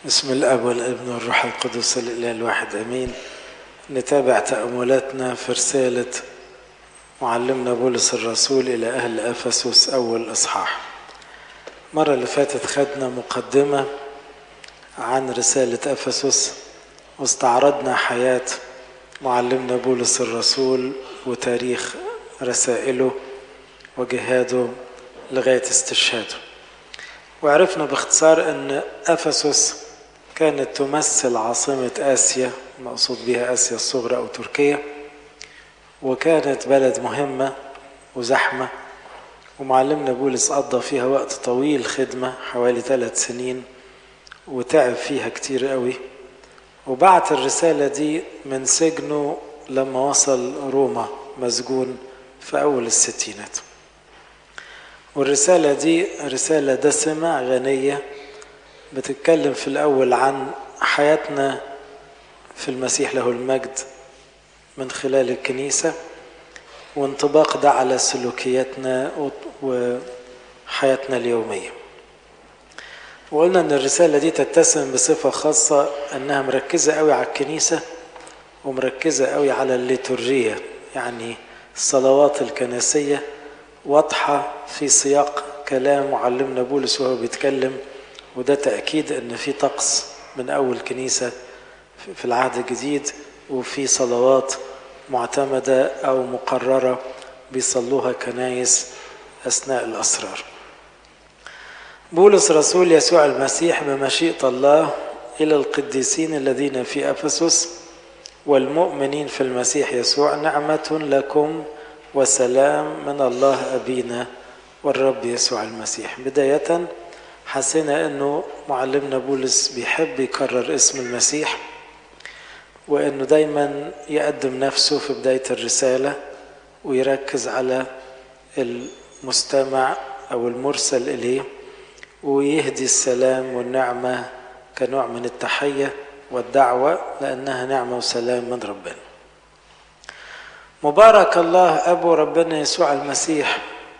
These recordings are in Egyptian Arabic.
بسم الاب والابن والروح القدس الاله الواحد امين نتابع تاملاتنا في رساله معلمنا بولس الرسول الى اهل افسس اول اصحاح المره اللي فاتت خدنا مقدمه عن رساله افسس واستعرضنا حياه معلمنا بولس الرسول وتاريخ رسائله وجهاده لغايه استشهاده وعرفنا باختصار ان افسس كانت تمثل عاصمه اسيا مقصود بها اسيا الصغرى او تركيا وكانت بلد مهمه وزحمه ومعلمنا بولس قضى فيها وقت طويل خدمه حوالي ثلاث سنين وتعب فيها كتير قوي وبعت الرساله دي من سجنه لما وصل روما مسجون في اول الستينات والرسالة دي رسالة دسمة غنية بتتكلم في الأول عن حياتنا في المسيح له المجد من خلال الكنيسة وانطباق ده على سلوكياتنا وحياتنا اليومية وقلنا ان الرسالة دي تتسم بصفة خاصة انها مركزة قوي على الكنيسة ومركزة قوي على الليتورجية يعني الصلوات الكنسية واضحة في سياق كلام معلمنا بولس وهو بيتكلم وده تأكيد أن في طقس من أول كنيسة في العهد الجديد وفي صلوات معتمدة أو مقررة بيصلوها كنايس أثناء الأسرار بولس رسول يسوع المسيح بمشيئة الله إلى القديسين الذين في أفسس والمؤمنين في المسيح يسوع نعمة لكم وسلام من الله أبينا والرب يسوع المسيح بداية حسينا أنه معلمنا بولس بيحب يكرر اسم المسيح وأنه دايما يقدم نفسه في بداية الرسالة ويركز على المستمع أو المرسل إليه ويهدي السلام والنعمة كنوع من التحية والدعوة لأنها نعمة وسلام من ربنا مبارك الله ابو ربنا يسوع المسيح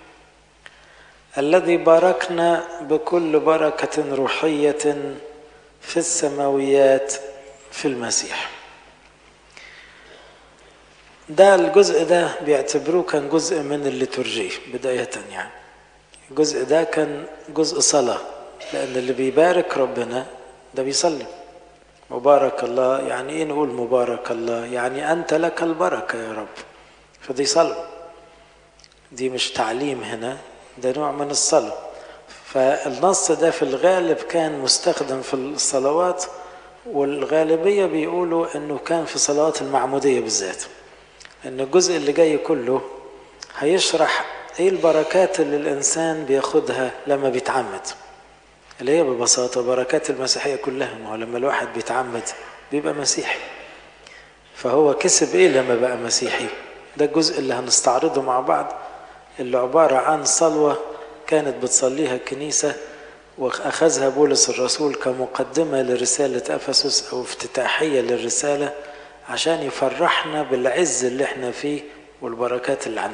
الذي باركنا بكل بركه روحيه في السماويات في المسيح ده الجزء ده بيعتبروه كان جزء من الليتورجية بداية يعني الجزء ده كان جزء صلاة لأن اللي بيبارك ربنا ده بيصلي مبارك الله يعني ايه نقول مبارك الله يعني انت لك البركه يا رب فدي صلاه دي مش تعليم هنا ده نوع من الصلاه فالنص ده في الغالب كان مستخدم في الصلوات والغالبيه بيقولوا انه كان في صلوات المعموديه بالذات ان الجزء اللي جاي كله هيشرح ايه البركات اللي الانسان بياخدها لما بيتعمد اللي هي ببساطة بركات المسيحية كلها ما هو لما الواحد بيتعمد بيبقى مسيحي فهو كسب ايه لما بقى مسيحي ده الجزء اللي هنستعرضه مع بعض اللي عبارة عن صلوة كانت بتصليها الكنيسة وأخذها بولس الرسول كمقدمة لرسالة أفسس أو افتتاحية للرسالة عشان يفرحنا بالعز اللي احنا فيه والبركات اللي عندنا